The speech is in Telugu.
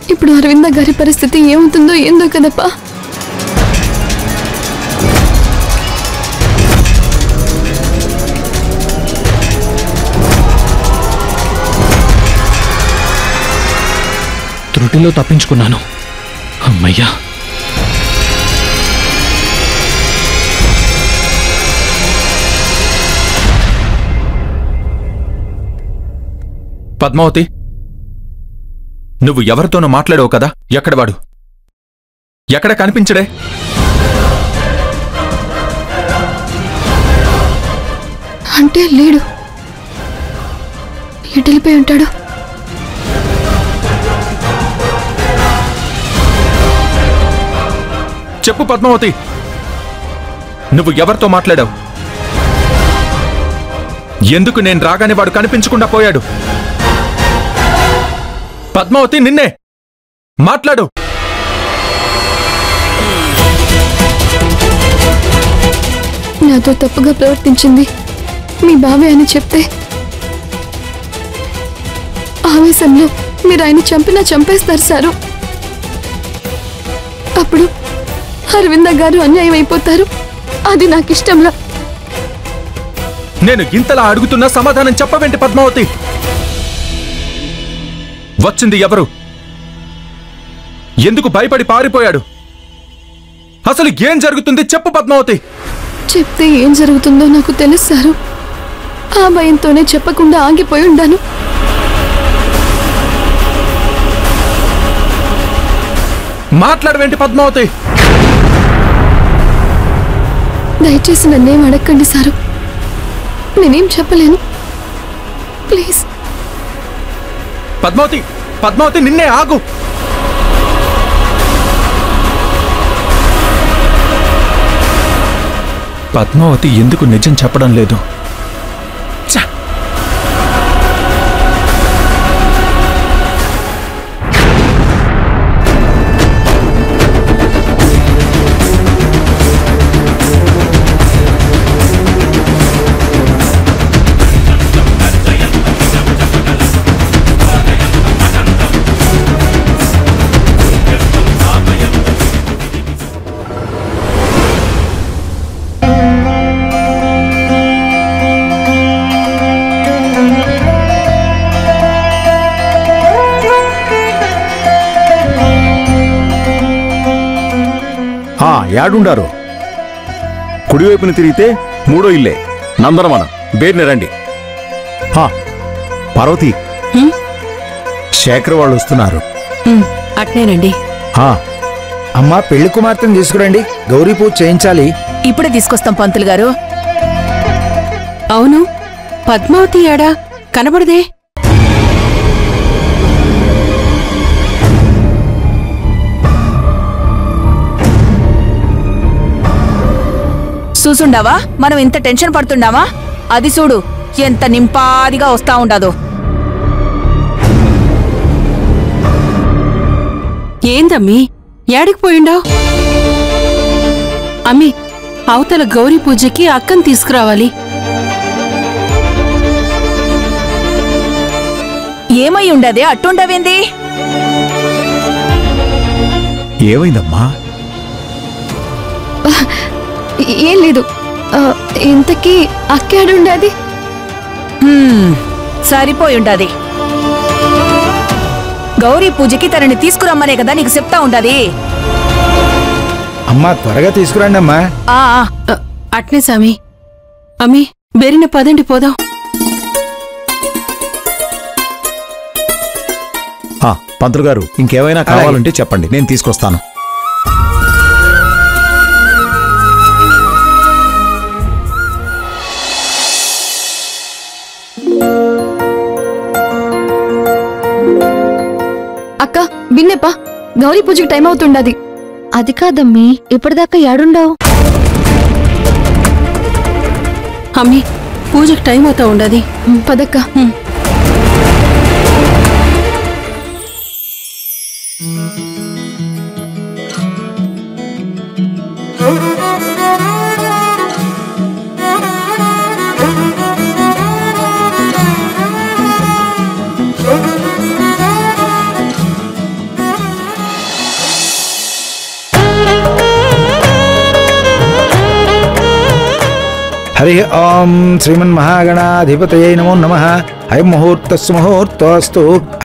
ఇప్పుడు అరవింద గారి పరిస్థితి ఏమవుతుందో ఏందో కదప్పా త్రుటిలో తప్పించుకున్నాను అమ్మయ్యా పద్మావతి నువ్వు ఎవరితోనో మాట్లాడావు కదా ఎక్కడ వాడు ఎక్కడ కనిపించడే అంటే లేడు ఎటు వెళ్ళిపోయి ఉంటాడు చెప్పు పద్మావతి నువ్వు ఎవరితో మాట్లాడావు ఎందుకు నేను రాగానే వాడు కనిపించకుండా పోయాడు పద్మావతి నిన్నే మాట్లాడు నాతో తప్పుగా ప్రవర్తించింది మీ బావే అని చెప్తే ఆవేశంలో మీరు ఆయన చంపినా చంపేస్తారు సారు అప్పుడు అరవింద గారు అన్యాయం అయిపోతారు అది నాకు ఇష్టంలా నేను ఇంతలా అడుగుతున్నా సమాధానం చెప్పవేంటి పద్మావతి వచ్చింది ఎవరు ఎందుకు భయపడి పారిపోయాడు అసలు ఏం జరుగుతుంది చెప్పు పద్మావతి చెప్తే ఏం జరుగుతుందో నాకు తెలుసు సారు ఆ భయంతోనే చెప్పకుండా ఆగిపోయి ఉండాను మాట్లాడవేంటి పద్మావతి దయచేసి నన్నేం అడగండి సారు నేనేం చెప్పలేను ప్లీజ్ పద్మావతి పద్మావతి నిన్నే ఆగు పద్మావతి ఎందుకు నిజం చెప్పడం లేదు ఛ! ఆ యాడుండారు కుడివైపున తిరిగితే మూడో ఇల్లే నందనవనం బేర్ని రండి ఆ, పార్వతి శేఖర్ వాళ్ళు వస్తున్నారు అట్నేనండి ఆ, అమ్మా పెళ్లి కుమార్తెను తీసుకురండి గౌరీ పూజ చేయించాలి ఇప్పుడే తీసుకొస్తాం పంతులు గారు అవును పద్మావతి ఏడా కనబడదే చూసుండావా మనం ఇంత టెన్షన్ పడుతుండావా అది చూడు ఎంత నింపాదిగా వస్తా ఉండదో ఏందమ్మీ ఏడికి పోయిండావు అమ్మి అవతల గౌరీ పూజకి అక్కని తీసుకురావాలి ఏమై ఉండదే అట్టుండవేంది ఏమైందమ్మా ఏం లేదు ఆ, ఇంతకీ అక్కాడుండేది హ్మ్, సరిపోయి ఉండాది గౌరీ పూజకి తనని తీసుకురమ్మనే కదా నీకు చెప్తా ఉండాది అమ్మా త్వరగా తీసుకురండి అమ్మా ఆ ఆ, అ, అట్నే సామి అమ్మి బెరిన పదండి పోదాం ఆ, పంతులు గారు ఇంకేమైనా కావాలంటే చెప్పండి నేను తీసుకొస్తాను అక్క విన్నెప్పా గౌరీ పూజకి టైం అవుతుండది అది కాదమ్మీ ఇప్పటిదాకా ఏడుండవు అమ్మి పూజకి టైం అవుతా ఉండదు పదక్క హరి ఓం శ్రీమన్మహాగణాధిపతయై నమో నమ అయం ముహూర్తస్సు ముహూర్తోస్తు